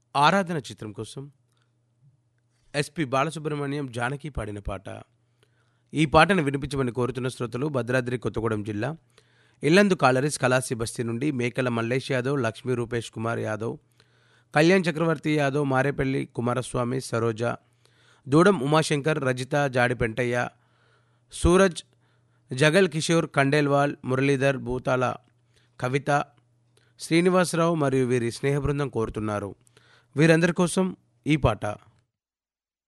ఆరాధన చిత్రం కోసం ఎస్పి బాలసుబ్రహ్మణ్యం జానకి పాడిన పాట ఈ పాటను వినిపించమని కోరుతున్న శ్రోతలు భద్రాద్రి కొత్తగూడెం జిల్లా ఇల్లందు కాలరీస్ కలాసి బస్తీ నుండి మేకల మల్లేష్ యాదవ్ లక్ష్మీ రూపేష్ కుమార్ యాదవ్ కళ్యాణ్ చక్రవర్తి యాదవ్ మారేపల్లి కుమారస్వామి సరోజ దూడం ఉమాశంకర్ రజిత జాడి పెంటయ్య సూరజ్ జగల్ కిషోర్ కండేల్వాల్ మురళీధర్ భూతాల కవిత శ్రీనివాసరావు మరియు వీరి స్నేహ బృందం కోరుతున్నారు వీరందరి కోసం ఈ పాట